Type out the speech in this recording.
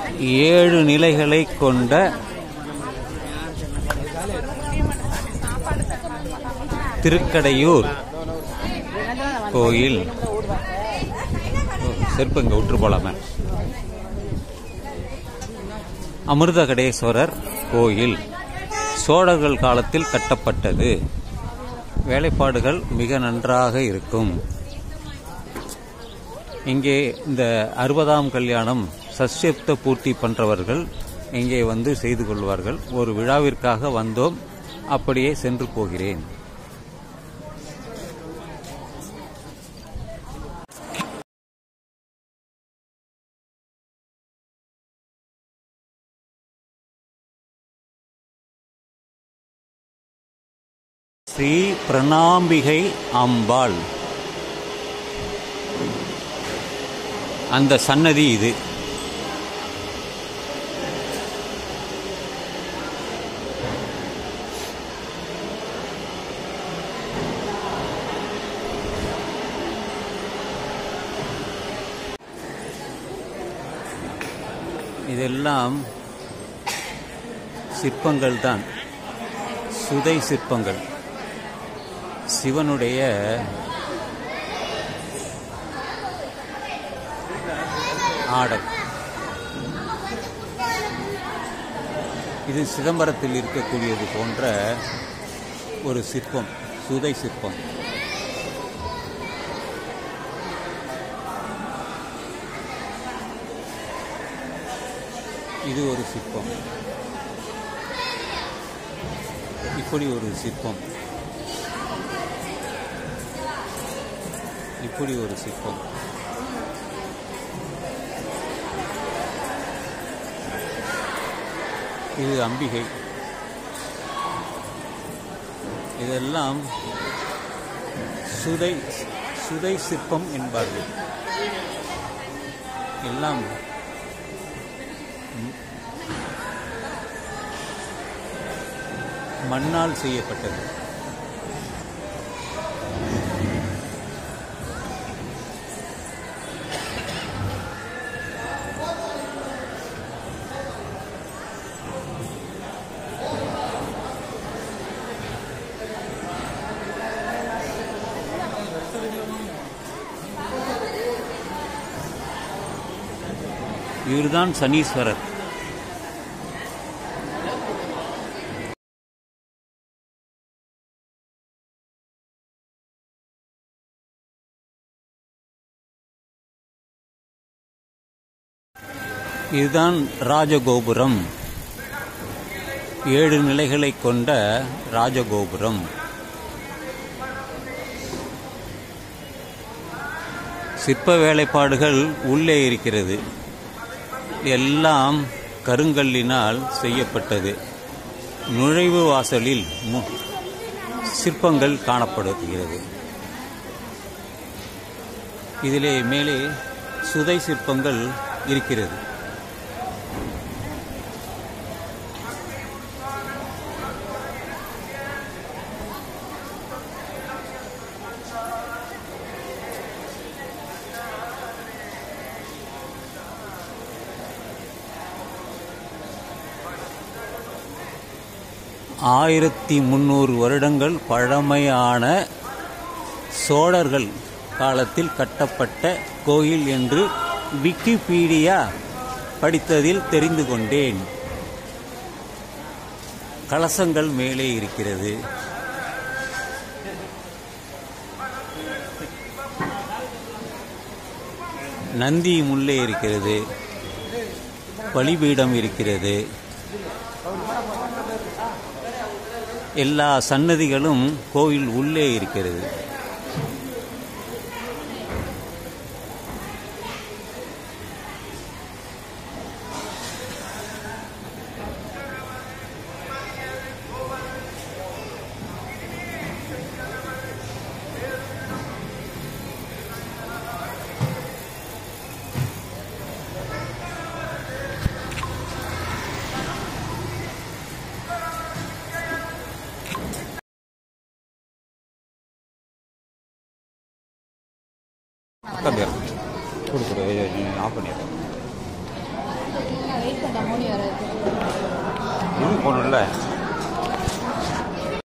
ஏழு நிலைகளை கொண்ட திருக்கடையூர் கோயில் ஓ, செருப்பு இங்க விட்டு போலாமே அமிர்தகடேஸ்வரர் கோயில் சோழர்கள் காலத்தில் கட்டப்பட்டது வேலைப்பாடுகள் மிக நன்றாக இருக்கும் இங்கே இந்த அறுபதாம் கல்யாணம் சஷ்யப்த பூர்த்தி பண்றவர்கள் இங்கே வந்து செய்து கொள்வார்கள் ஒரு விழாவிற்காக வந்தோம் அப்படியே சென்று போகிறேன் ஸ்ரீ பிரணாம்பிகை அம்பாள் அந்த சன்னதி இது இதெல்லாம் சிற்பங்கள் தான் சுதை சிற்பங்கள் சிவனுடைய ஆடை இது சிதம்பரத்தில் இருக்கக்கூடியது போன்ற ஒரு சிற்பம் சுதை சிற்பம் இது ஒரு சிற்பம் இப்படி ஒரு சிற்பம் இப்படி ஒரு சிற்பம் இது அம்பிகை இதெல்லாம் சுதை சுதை சிற்பம் என்பார்கள் எல்லாம் ம், மண்ணால் செய்யப்பட்டது இவர்தான் சனீஸ்வரர் இதுதான் ராஜகோபுரம் ஏழு நிலைகளை கொண்ட ராஜகோபுரம் சிற்ப வேலைப்பாடுகள் உள்ளே இருக்கிறது எல்லாம் கருங்கல்லினால் செய்யப்பட்டது நுழைவு வாசலில் மு- சிற்பங்கள் காணப்படுகிறது இதிலே மேலே சுதை சிற்பங்கள் இருக்கிறது ஆயிரத்தி முந்நூறு வருடங்கள் பழமையான சோழர்கள் காலத்தில் கட்டப்பட்ட கோயில் என்று விக்கிபீடியா படித்ததில் தெரிந்து கொண்டேன் கலசங்கள் மேலே இருக்கிறது நந்தியும் உள்ளே இருக்கிறது பலிபீடம் இருக்கிறது எல்லா சன்னதிகளும் கோயில் உள்ளே இருக்கிறது அக்கா பேர் கொடு கொடு ஆஃப் பண்ணிடுறேன் வெயிட் பண்ண மோனி வராது இது போகணும்ல